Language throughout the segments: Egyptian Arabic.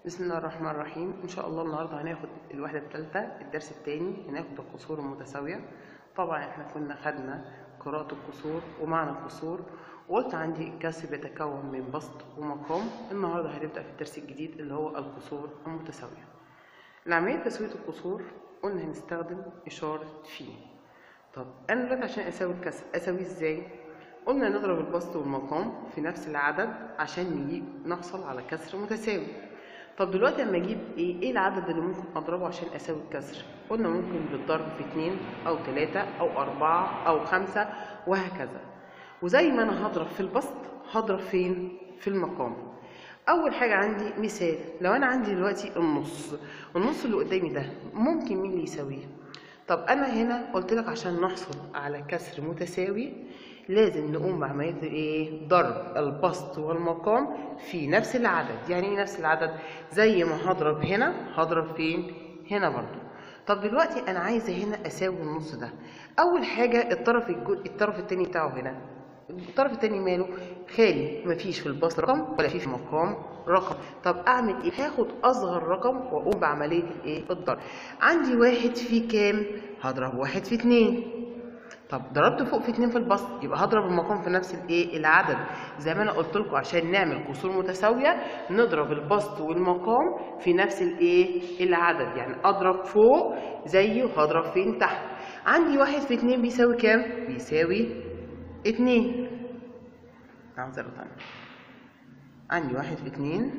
بسم الله الرحمن الرحيم ان شاء الله النهارده هناخد الوحده الثالثه الدرس الثاني هناخد القصور المتساويه طبعا احنا كنا خدنا قراءه القصور ومعنى القصور وقلت عندي الكسر بيتكون من بسط ومقام النهارده هنبدا في الدرس الجديد اللي هو القصور المتساويه لعمليه تسويه القصور قلنا هنستخدم اشاره في طب انا دلوقتي عشان اساوي الكسر اساويه ازاي قلنا نضرب البسط والمقام في نفس العدد عشان نجيب نحصل على كسر متساوي طب دلوقتي اما اجيب ايه ايه العدد اللي ممكن اضربه عشان اساوي الكسر قلنا ممكن بالضرب في اتنين او تلاتة او اربعة او خمسة وهكذا وزي ما انا هضرب في البسط هضرب فين في المقام اول حاجة عندي مثال لو انا عندي دلوقتي النص النص اللي قدامي ده ممكن مين اللي يساويه طب انا هنا قلت لك عشان نحصل على كسر متساوي لازم نقوم بعمليه ايه ضرب البسط والمقام في نفس العدد يعني ايه نفس العدد زي ما هضرب هنا هضرب فين هنا برضو طب دلوقتي انا عايزه هنا اساوي النص ده اول حاجه الطرف الجو... الطرف التاني بتاعه هنا الطرف التاني ماله خالي مفيش في البسط رقم ولا في في المقام رقم طب اعمل ايه هاخد اصغر رقم واقوم بعمليه الايه الضرب عندي واحد في كام هضرب واحد في اتنين طب ضربت فوق في اتنين في البسط يبقى هضرب المقام في نفس الايه العدد زي ما انا قلت لكم عشان نعمل كسور متساويه نضرب البسط والمقام في نفس الايه العدد يعني اضرب فوق زيه هضرب فين تحت عندي واحد في اتنين بيساوي كام بيساوي اتنين عاوز ارد عنه عندي واحد في اتنين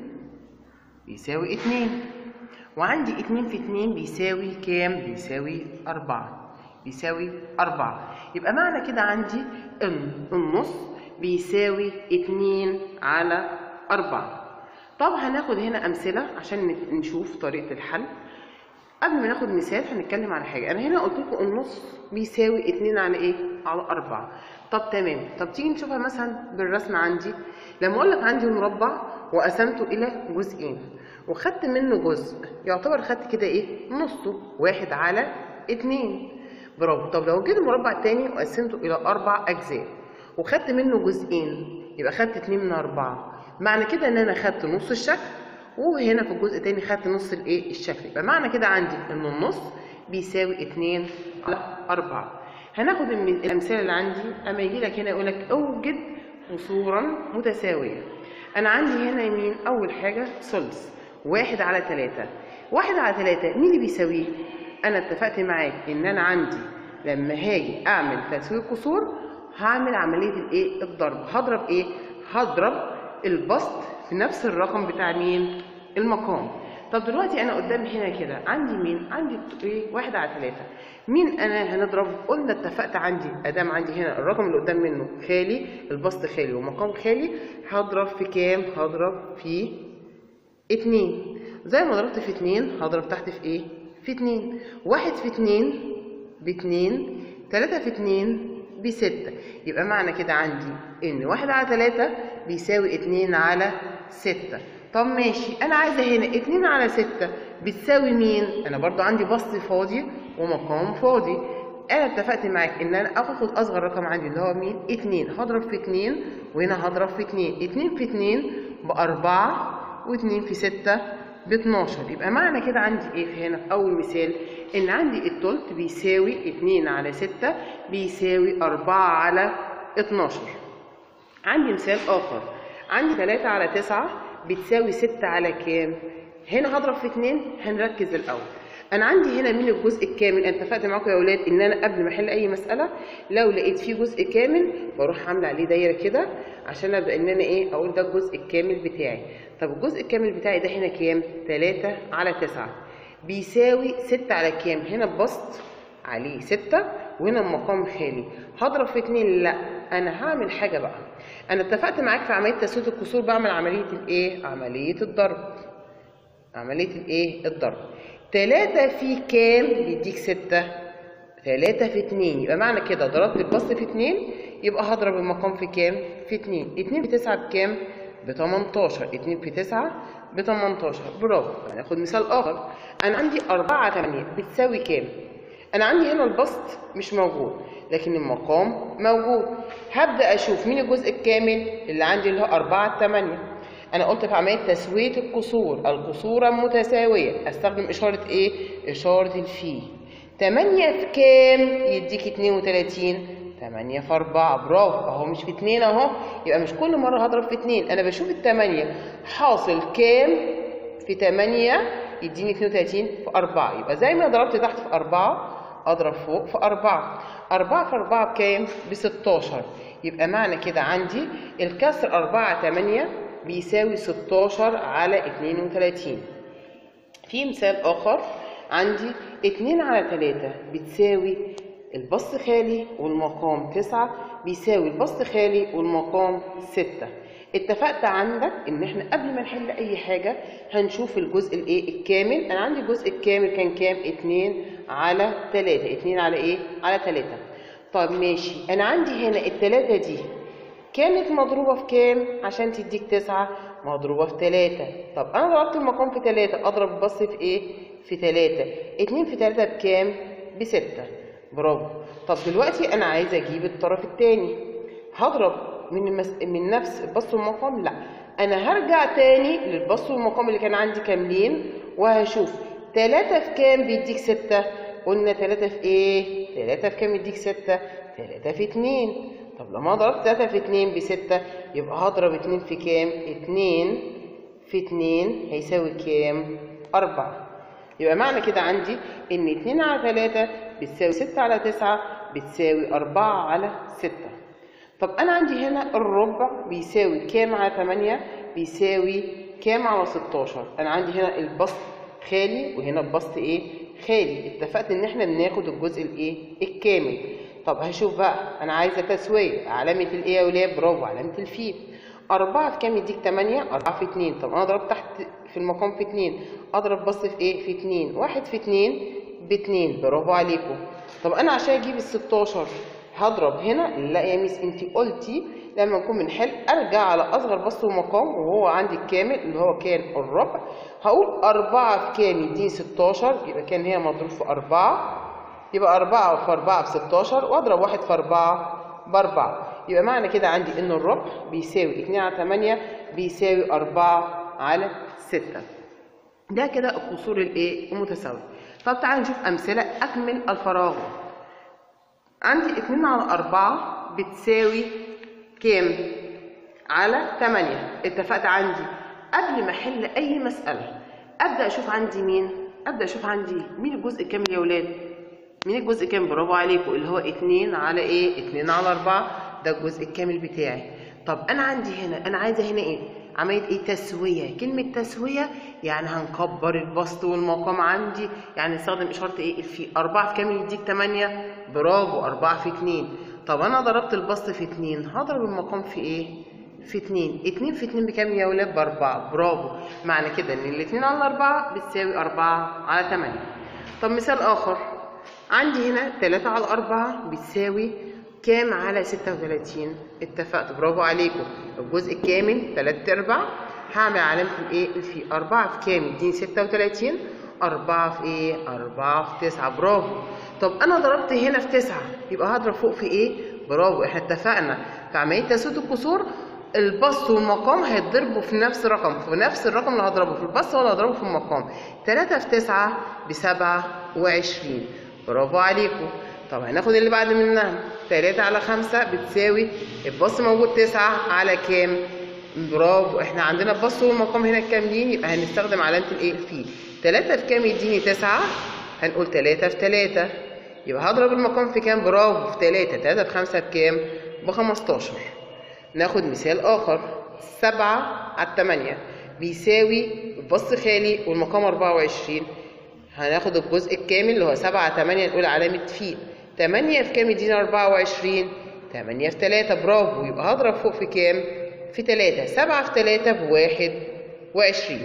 بيساوي اتنين وعندي اتنين في اتنين بيساوي كام بيساوي اربعة بيساوي أربعة يبقى معنى كده عندي إن النص بيساوي اتنين على أربعة طب هناخد هنا أمثلة عشان نشوف طريقة الحل قبل ما ناخد مثال هنتكلم على حاجة أنا هنا قلت لكم النص بيساوي اتنين على إيه؟ على أربعة طب تمام طب تيجي نشوفها مثلا بالرسم عندي لما أقول لك عندي مربع وقسمته إلى جزئين وخدت منه جزء يعتبر خدت كده إيه؟ نصه واحد على اتنين برافو طب لو جيت المربع التاني وقسمته الى اربع اجزاء وخدت منه جزئين يبقى خدت اتنين من اربعه معنى كده ان انا خدت نص الشكل وهنا في الجزء التاني خدت نص الايه الشكل يبقى معنى كده عندي ان النص بيساوي اتنين على اربعه هناخد الامثله اللي عندي اما يجي لك هنا يقول لك اوجد قصورا متساويه انا عندي هنا يمين اول حاجه ثلث واحد على ثلاثة واحد على ثلاثة مين اللي بيساويه انا اتفقت معاك ان انا عندي لما هاجي اعمل تسويق قصور هعمل عمليه الايه الضرب هضرب ايه هضرب البسط في نفس الرقم بتاع مين المقام طب دلوقتي انا قدامي هنا كده عندي مين عندي ايه واحد على ثلاثة مين انا هنضرب قلنا اتفقت عندي ادام عندي هنا الرقم اللي قدام منه خالي البسط خالي ومقام خالي هضرب في كام هضرب في اتنين زي ما ضربت في اتنين هضرب تحت في ايه في اتنين واحد في اتنين باتنين تلاتة في اتنين بستة يبقى معنى كده عندي ان واحد على تلاتة بيساوي اتنين على ستة طب ماشي انا عايزة هنا اتنين على ستة بتساوي مين انا برضو عندي بسط فاضي ومقام فاضي انا اتفقت معاك ان انا اخد اصغر رقم عندي اللي هو مين اتنين هضرب في اتنين وهنا هضرب في اتنين اتنين في اتنين باربعة واتنين في ستة ب 12 يبقى معنى كده عندي ايه في هنا في اول مثال ان عندي التلت بيساوي 2 على 6 بيساوي 4 على 12 عندي مثال اخر عندي 3 على 9 بتساوي 6 على كام هنا هضرب في 2 هنركز الاول انا عندي هنا مين الجزء الكامل انا اتفقت معاكم يا اولاد ان انا قبل ما احل اي مساله لو لقيت فيه جزء كامل بروح عامله عليه دايره كده عشان ابدا ان انا ايه اقول ده الجزء الكامل بتاعي طب الجزء الكامل بتاعي ده هنا كام 3 على 9 بيساوي 6 على كام هنا البسط عليه 6 وهنا المقام خالي هضرب في 2 لا انا هعمل حاجه بقى انا اتفقت معاك في عمليه تسويه الكسور بعمل عمليه الايه عمليه الضرب عمليه الايه الضرب 3 في كام بيديك 6 3 في 2 يبقى معنى كده ضربت البسط في 2 يبقى هضرب المقام في كام في 2 2 في 9 بكام ب 18 2 في 9 ب 18 برافو هناخد مثال اخر انا عندي 4 على 8 بتساوي كام انا عندي هنا البسط مش موجود لكن المقام موجود هبدا اشوف مين الجزء الكامل اللي عندي اللي هو 4 على 8 انا قلت في عمليه تسويه الكسور الكسور المتساويه استخدم اشاره ايه اشاره الفي 8 في كام يديك 32 8 في 4 برافو اهو مش في 2 اهو يبقى مش كل مره هضرب في 2 انا بشوف ال 8 حاصل كام في 8 يديني 32 في 4 يبقى زي ما ضربت تحت في 4 اضرب فوق في 4 4 في 4 بكام ب 16 يبقى معنى كده عندي الكسر 4 8 بيساوي 16 على 32 في مثال آخر عندي 2 على 3 بتساوي البسط خالي والمقام 9 بيساوي البسط خالي والمقام 6 اتفقت عندك ان احنا قبل ما نحل اي حاجة هنشوف الجزء الايه الكامل انا عندي الجزء الكامل كان كام 2 على 3 2 على ايه على 3 طب ماشي انا عندي هنا التلاتة دي كانت مضروبة في كام عشان تديك تسعة مضروبة في تلاتة طب أنا ضربت المقام في تلاتة أضرب البسط في إيه؟ في تلاتة اتنين في تلاتة بكام؟ بستة برافو طب دلوقتي أنا عايزة أجيب الطرف التاني هضرب من المس... من نفس البسط والمقام؟ لأ أنا هرجع تاني للبسط والمقام اللي كان عندي كاملين وهشوف تلاتة في كام بيديك ستة؟ قلنا تلاتة في إيه؟ تلاتة في كام يديك ستة؟ تلاتة في اتنين طب لما ضربت 3 في 2 ب 6 يبقى هضرب 2 في كام؟ 2 في 2 هيساوي كام؟ 4 يبقى معنى كده عندي إن 2 على 3 بتساوي 6 على 9 بتساوي 4 على 6 طب أنا عندي هنا الربع بيساوي كام على 8 بيساوي كام على 16 أنا عندي هنا البسط خالي وهنا البسط إيه؟ خالي اتفقت إن إحنا بناخد الجزء الإيه؟ الكامل طب هشوف بقى انا عايزه تسويه علامه الايه يا ولاد برافو علامه الفي 4 في كام يديك 8 4 في 2 طب انا ضربت تحت في المقام في 2 اضرب بص في ايه في 2 1 في 2 ب 2 برافو عليكم طب انا عشان اجيب ال 16 هضرب هنا لا يا ميس انت قلتي لما نكون بنحل ارجع على اصغر بسط ومقام وهو عندي الكامل اللي هو كان الربع هقول 4 في كام يديني 16 يبقى كان هي مضروب في 4 يبقى 4 في 4 ب 16 واضرب 1 في 4 ب 4 يبقى معنى كده عندي ان الربع بيساوي 2 على 8 بيساوي 4 على 6 ده كده القصور الايه المتساويه طب تعالى نشوف امثله اكمل الفراغ عندي 2 على 4 بتساوي كام على 8 اتفقت عندي قبل ما احل اي مساله ابدا اشوف عندي مين ابدا اشوف عندي مين الجزء الكامل يا ولاد مين الجزء كام برافو عليكم اللي هو 2 على ايه 2 على 4 ده الجزء الكامل بتاعي طب انا عندي هنا انا عايزه هنا ايه عمليه ايه تسويه كلمه تسويه يعني هنكبر البسط والمقام عندي يعني نستخدم اشاره ايه الفي 4 في كام يديك 8 برافو 4 في 2 طب انا ضربت البسط في 2 هضرب المقام في ايه في 2 2 في 2 بكام يا ولاد ب 4 برافو معنى كده ان الاثنين على 4 بتساوي 4 على 8 طب مثال اخر عندي هنا 3 على 4 بتساوي كام على 36 اتفقت برافو عليكم الجزء الكامل 3 ارباع هعمل علامة الايه الفي 4 في كام يديني 36 4 في ايه 4 في 9 برافو طب انا ضربت هنا في 9 يبقى هضرب فوق في ايه برافو احنا اتفقنا في عملية تسوية الكسور البسط والمقام هيتضربوا في نفس الرقم في نفس الرقم اللي هضربه في البسط ولا هضربه في المقام 3 في 9 ب 27 برافو عليكم طب هناخد اللي بعد منها 3 على 5 بتساوي البسط موجود 9 على كام برافو احنا عندنا البسط والمقام هنا كاملين يبقى هنستخدم علامة الايه الفي 3 في كام يديني 9 هنقول 3 في 3 يبقى هضرب المقام في كام برافو في 3 3 في 5 بكام ب 15 ناخد مثال آخر سبعة على التمانية بيساوي البسط خالي والمقام أربعة وعشرين هناخد الجزء الكامل اللي هو سبعة على تمانية نقول علامة في تمانية في كام يدينا أربعة وعشرين تمانية في تلاتة برافو يبقى هضرب فوق في كام في تلاتة سبعة في تلاتة بواحد وعشرين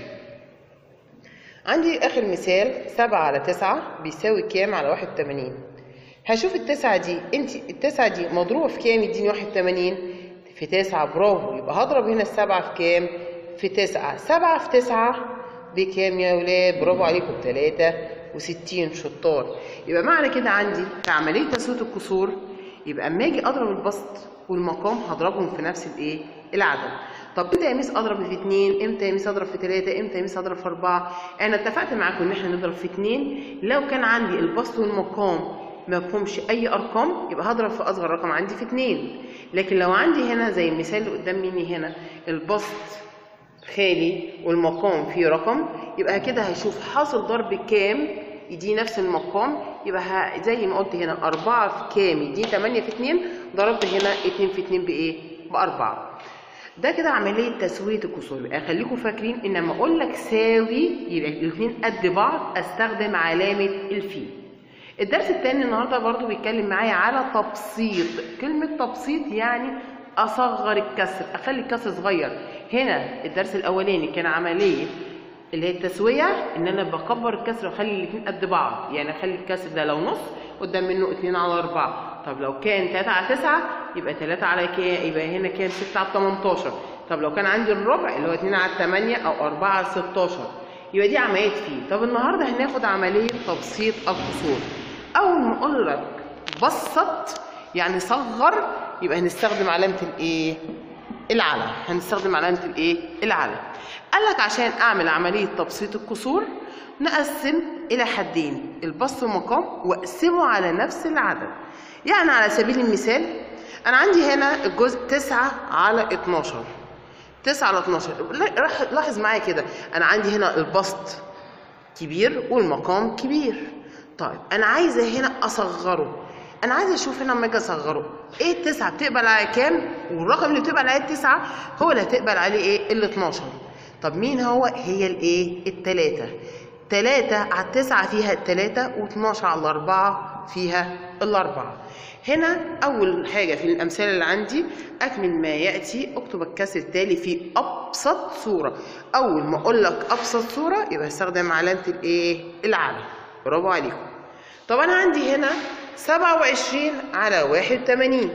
عندي آخر مثال سبعة على تسعة بيساوي كام على واحد وتمانين هشوف التسعة دي انت التسعة دي مضروبة في كام يديني واحد وتمانين في تسعة برافو يبقى هضرب هنا السبعة في كام؟ في تسعة سبعة في تسعة بكام يا ولاد؟ برافو عليكم تلاتة وستين شطار يبقى معنى كده عندي في عملية تسوية الكسور يبقى اما اجي اضرب البسط والمقام هضربهم في نفس الايه؟ العدد طب امتى يا ميس اضرب في اتنين امتى يا ميس اضرب في تلاته امتى يا ميس اضرب في اربعه انا اتفقت معاكم ان احنا نضرب في اتنين لو كان عندي البسط والمقام ما فيهمش اي ارقام يبقى هضرب في اصغر رقم عندي في اتنين لكن لو عندي هنا زي المثال اللي قدام مني هنا البسط خالي والمقام فيه رقم يبقى كده هشوف حاصل ضرب كام يدي نفس المقام يبقى ه- زي ما قلت هنا أربعة في كام يدي تمانية في اتنين ضربت هنا اتنين في اتنين بإيه؟ بأربعة ده كده عملية تسوية الكسور يبقى خليكم فاكرين إن لما أقول لك ساوي يبقى الاتنين قد بعض أستخدم علامة الفي الدرس التاني النهارده برضو بيتكلم معايا على تبسيط كلمة تبسيط يعني أصغر الكسر أخلي الكسر صغير هنا الدرس الأولاني كان عملية اللي هي التسوية إن أنا بكبر الكسر وأخلي الاتنين قد بعض يعني أخلي الكسر ده لو نص قدام منه اتنين على أربعة طب لو كان تلاتة على تسعة يبقى تلاتة على كام يبقى هنا كام ستة على تمنتاشر طب لو كان عندي الربع اللي هو اتنين على تمانية أو أربعة على ستاشر يبقى دي عملية فيه طب النهاردة هناخد عملية تبسيط الكسور أول ما أقول لك بسط يعني صغر يبقى هنستخدم علامة الإيه؟ العلم هنستخدم علامة الإيه؟ العلم قال لك عشان أعمل عملية تبسيط الكسور نقسم إلى حدين البسط والمقام وأقسمه على نفس العدد يعني على سبيل المثال أنا عندي هنا الجزء 9 على 12 9 على 12 لا- راح- لاحظ معايا كده أنا عندي هنا البسط كبير والمقام كبير طيب انا عايزه هنا اصغره انا عايزه اشوف هنا لما اجي اصغره ايه التسعه بتقبل على كام والرقم اللي بتقبل عليه التسعه هو اللي هتقبل عليه ايه ال 12 طب مين هو هي الايه التلاته تلاتة على التسعة فيها التلاتة و12 على الأربعة فيها الأربعة هنا أول حاجة في الأمثلة اللي عندي أكمل ما يأتي أكتب الكسر التالي في أبسط صورة أول ما أقول لك أبسط صورة يبقى هستخدم علامة الإيه؟ العلم برافو عليكم طب أنا عندي هنا 27 على 81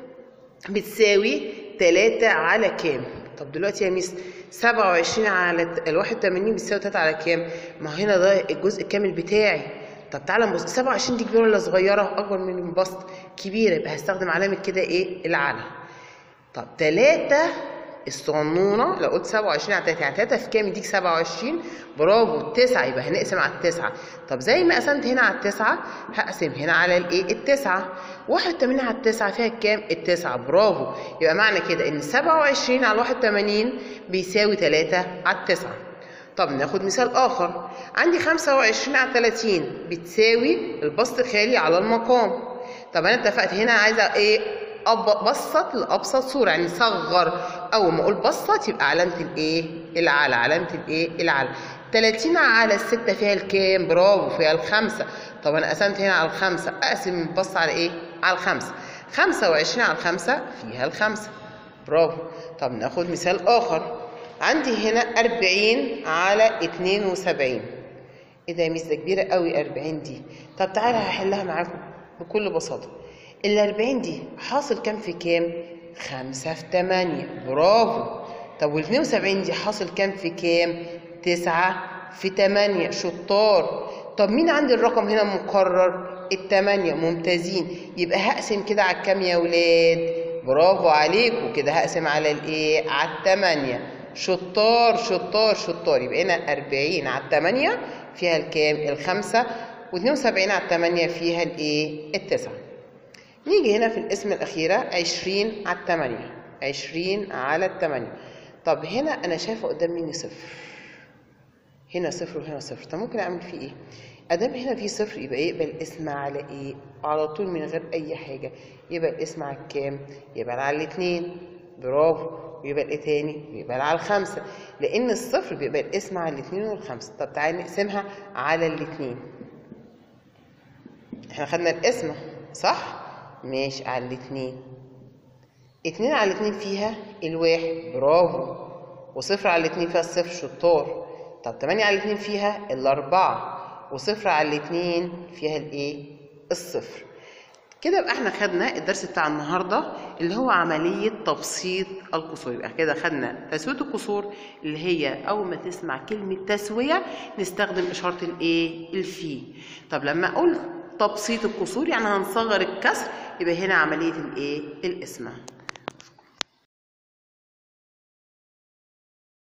بتساوي 3 على كام؟ طب دلوقتي يا ميس 27 على ال 81 بتساوي 3 على كام؟ ما هو هنا ده الجزء الكامل بتاعي طب تعالى نبص 27 دي كبيره ولا صغيره؟ اكبر من البسط كبيره يبقى هستخدم علامه كده ايه؟ العلم طب 3 الصغنونه لو قلت 27 على 3 يعني 3 في كام يديك 27 برافو 9 يبقى هنقسم على التسعه طب زي ما قسمت هنا على التسعه هقسم هنا على الايه التسعه 81 على التسعه فيها كام التسعه برافو يبقى معنى كده ان 27 على 81 بيساوي 3 على التسعه طب ناخد مثال اخر عندي 25 على 30 بتساوي البسط خالي على المقام طب انا اتفقت هنا عايزه ايه أب- بسط لابسط صوره يعني صغر اول ما اقول بسط يبقى علامه الايه العلى علامه الايه العلى 30 على الستة فيها الكام برافو فيها الخمسة طب انا قسمت هنا على الخمسة اقسم البسط على ايه على الخمسة 25 على الخمسة فيها الخمسة برافو طب ناخد مثال اخر عندي هنا 40 على 72 ايه ده يا ميس ده كبيره قوي 40 دي طب تعالى هحلها معاكم بكل بساطه ال 40 دي حاصل كام في كام 5 في 8 برافو طب وال 72 دي حاصل كام في كام 9 في 8 شطار طب مين عندي الرقم هنا مكرر التمانية ممتازين يبقى هقسم كده على الكام يا ولاد برافو عليكم كده هقسم على الايه على التمانية شطار شطار شطار يبقى هنا 40 على التمانية فيها الكام الخمسة و72 على التمانية فيها الايه التسعة نيجي هنا في القسمة الأخيرة 20 على التمانية 20 على التمانية طب هنا أنا شايفة قدام مني صفر هنا صفر وهنا صفر طب ممكن أعمل فيه إيه؟ أدام هنا في صفر يبقى يقبل الاسم على إيه؟ على طول من غير أي حاجة يبقى الاسم على الكام؟ يبقى على الاتنين برافو ويبقى ايه تاني؟ يبقى على الخمسة لأن الصفر بيبقى الاسم على الاتنين والخمسة طب تعالى نقسمها على الاتنين احنا خدنا القسمة صح؟ ماشي على الاتنين اتنين على الاتنين فيها الواحد برافو وصفر على الاتنين فيها الصفر شطار طب تمانية على الاتنين فيها الأربعة وصفر على الاتنين فيها الايه؟ الصفر كده يبقى احنا خدنا الدرس بتاع النهارده اللي هو عمليه تبسيط الكسور يبقى كده خدنا تسويه الكسور اللي هي اول ما تسمع كلمه تسويه نستخدم اشاره الايه الفي طب لما اقول تبسيط الكسور يعني هنصغر الكسر يبقى هنا عمليه الايه القسمه